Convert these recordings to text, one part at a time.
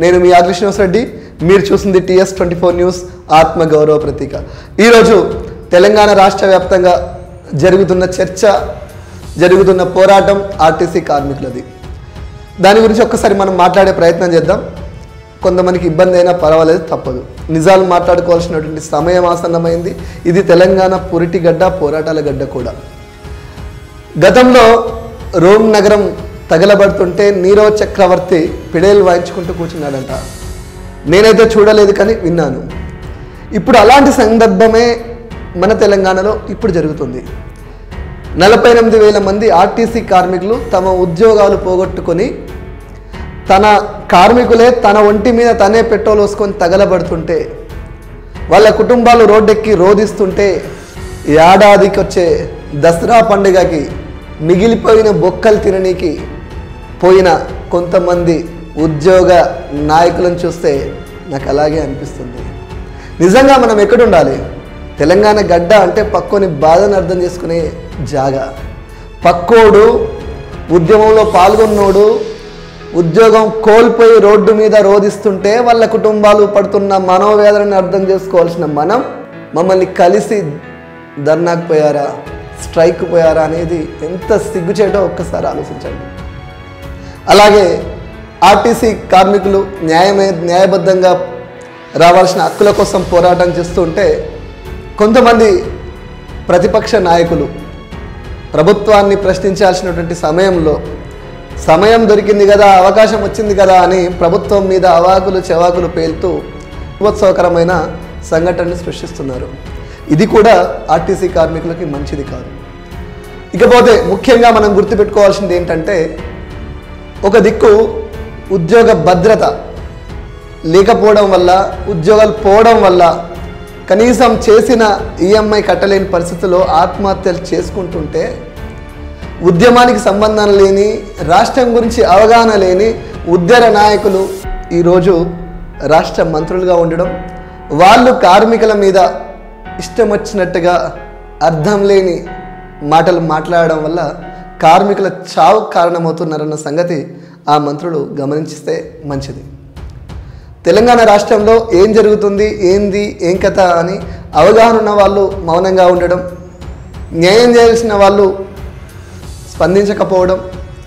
నేను మీ ఆర్ శ్రీనివాస్ రెడ్డి మీరు చూసింది టీఎస్ ట్వంటీ ఫోర్ న్యూస్ ఆత్మ గౌరవ ప్రతీక ఈరోజు తెలంగాణ రాష్ట్ర వ్యాప్తంగా జరుగుతున్న చర్చ జరుగుతున్న పోరాటం ఆర్టీసీ కార్మికులది దాని గురించి ఒక్కసారి మనం మాట్లాడే ప్రయత్నం చేద్దాం కొంతమందికి ఇబ్బంది అయినా పర్వాలేదు తప్పదు నిజాలు మాట్లాడుకోవాల్సినటువంటి సమయం ఆసన్నమైంది ఇది తెలంగాణ పురిటి గడ్డ పోరాటాల గడ్డ కూడా గతంలో రోమ్ నగరం తగలబడుతుంటే నీరో చక్రవర్తి పిడేలు వాయించుకుంటూ కూర్చున్నాడంట నేనైతే చూడలేదు కానీ విన్నాను ఇప్పుడు అలాంటి సందర్భమే మన తెలంగాణలో ఇప్పుడు జరుగుతుంది నలభై ఎనిమిది వేల మంది ఆర్టీసీ కార్మికులు తమ ఉద్యోగాలు పోగొట్టుకొని తన కార్మికులే తన ఒంటి మీద తనే పెట్రోల్ వేసుకొని తగలబడుతుంటే వాళ్ళ కుటుంబాలు రోడ్డెక్కి రోధిస్తుంటే ఏడాదికి వచ్చే దసరా పండుగకి మిగిలిపోయిన బొక్కలు తిననీకి పోయిన కొంతమంది ఉద్యోగ నాయకులను చూస్తే నాకు అలాగే అనిపిస్తుంది నిజంగా మనం ఎక్కడ ఉండాలి తెలంగాణ గడ్డ అంటే పక్కోని బాధను అర్థం చేసుకునే జాగా పక్కోడు ఉద్యమంలో పాల్గొన్నోడు ఉద్యోగం కోల్పోయి రోడ్డు మీద రోధిస్తుంటే వాళ్ళ కుటుంబాలు పడుతున్న మనోవేదనని అర్థం చేసుకోవాల్సిన మనం మమ్మల్ని కలిసి ధర్నాకు పోయారా స్ట్రైక్ పోయారా అనేది ఎంత సిగ్గుచేటో ఒక్కసారి ఆలోచించండి అలాగే ఆర్టీసీ కార్మికులు న్యాయమే న్యాయబద్ధంగా రావాల్సిన హక్కుల కోసం పోరాటం చేస్తుంటే కొంతమంది ప్రతిపక్ష నాయకులు ప్రభుత్వాన్ని ప్రశ్నించాల్సినటువంటి సమయంలో సమయం దొరికింది కదా అవకాశం వచ్చింది కదా అని ప్రభుత్వం మీద అవాకులు చెవాకులు పేలుతూ ఉత్సవకరమైన సంఘటనని సృష్టిస్తున్నారు ఇది కూడా ఆర్టీసీ కార్మికులకి మంచిది కాదు ఇకపోతే ముఖ్యంగా మనం గుర్తుపెట్టుకోవాల్సింది ఏంటంటే ఒక దిక్కు ఉద్యోగ భద్రత లేకపోవడం వల్ల ఉద్యోగాలు పోవడం వల్ల కనీసం చేసిన ఈఎంఐ కట్టలేని పరిస్థితుల్లో ఆత్మహత్యలు చేసుకుంటుంటే ఉద్యమానికి సంబంధం లేని రాష్ట్రం గురించి అవగాహన లేని ఉద్యర నాయకులు ఈరోజు రాష్ట్ర మంత్రులుగా ఉండడం వాళ్ళు కార్మికుల మీద ఇష్టం వచ్చినట్టుగా అర్థం లేని మాటలు మాట్లాడడం వల్ల కార్మికుల చావు కారణమవుతున్నారన్న సంగతి ఆ మంత్రులు గమనించిస్తే మంచిది తెలంగాణ రాష్ట్రంలో ఏం జరుగుతుంది ఏంది ఏం కథ అని అవగాహన ఉన్న వాళ్ళు మౌనంగా ఉండడం న్యాయం చేయాల్సిన వాళ్ళు స్పందించకపోవడం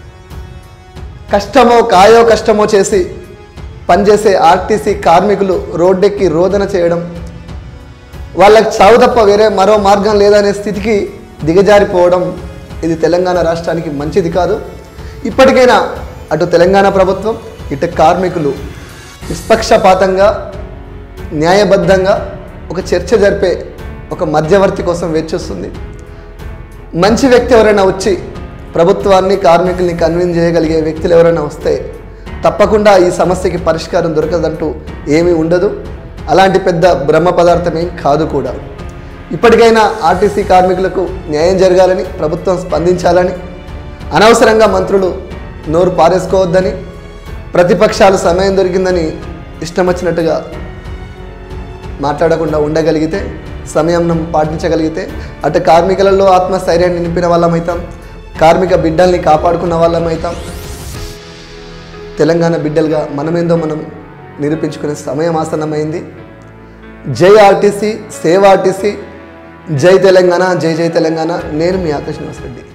కష్టమో కాయో కష్టమో చేసి పనిచేసే ఆర్టీసీ కార్మికులు రోడ్డెక్కి రోదన చేయడం వాళ్ళకి చావు తప్ప వేరే మరో మార్గం లేదనే స్థితికి దిగజారిపోవడం ఇది తెలంగాణ రాష్ట్రానికి మంచిది కాదు ఇప్పటికైనా అటు తెలంగాణ ప్రభుత్వం ఇటు కార్మికులు నిష్పక్షపాతంగా న్యాయబద్ధంగా ఒక చర్చ జరిపే ఒక మధ్యవర్తి కోసం వేచొస్తుంది మంచి వ్యక్తి ఎవరైనా వచ్చి ప్రభుత్వాన్ని కార్మికుల్ని కన్విన్స్ చేయగలిగే వ్యక్తులు ఎవరైనా వస్తే తప్పకుండా ఈ సమస్యకి పరిష్కారం దొరకదంటూ ఏమీ ఉండదు అలాంటి పెద్ద బ్రహ్మ పదార్థం ఏం కాదు కూడా ఇప్పటికైనా ఆర్టీసీ కార్మికులకు న్యాయం జరగాలని ప్రభుత్వం స్పందించాలని అనవసరంగా మంత్రులు నోరు పారేసుకోవద్దని ప్రతిపక్షాలు సమయం దొరికిందని ఇష్టం వచ్చినట్టుగా మాట్లాడకుండా ఉండగలిగితే సమయం పాటించగలిగితే అటు కార్మికులలో ఆత్మస్థైర్యాన్ని నింపిన వాళ్ళమవుతాం కార్మిక బిడ్డల్ని కాపాడుకున్న వాళ్ళమవుతాం తెలంగాణ బిడ్డలుగా మనమేందో మనం నిరూపించుకునే సమయం ఆసన్నమైంది జై ఆర్టీసీ సేవ్ ఆర్టీసీ జై తెలంగాణ జై జై తెలంగాణ నేను మీ ఆకర్షణ రెడ్డి